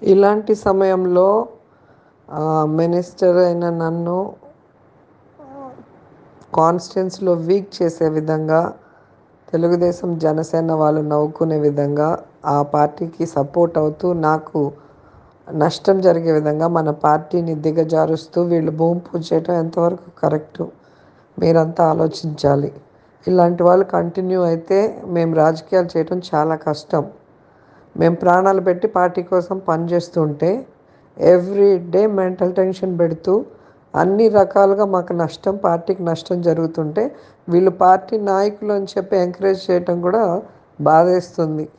ఇలాంటి సమయంలో మినిస్టర్ అయిన నన్ను కాన్స్టిట్యున్సీలో వీక్ చేసే విధంగా తెలుగుదేశం జనసేన వాళ్ళు నవ్వుకునే విధంగా ఆ పార్టీకి సపోర్ట్ అవుతూ నాకు నష్టం జరిగే విధంగా మన పార్టీని దిగజారుస్తూ వీళ్ళు భూమి పూజ చేయటం ఎంతవరకు కరెక్టు మీరంతా ఆలోచించాలి ఇలాంటి వాళ్ళు కంటిన్యూ అయితే మేము రాజకీయాలు చేయటం చాలా కష్టం మేము ప్రాణాలు పెట్టి పార్టీ కోసం పనిచేస్తుంటే ఎవ్రీ డే మెంటల్ టెన్షన్ పెడుతూ అన్ని రకాలుగా మాకు నష్టం పార్టీకి నష్టం జరుగుతుంటే వీళ్ళు పార్టీ నాయకులు అని చెప్పి ఎంకరేజ్ చేయటం కూడా బాధేస్తుంది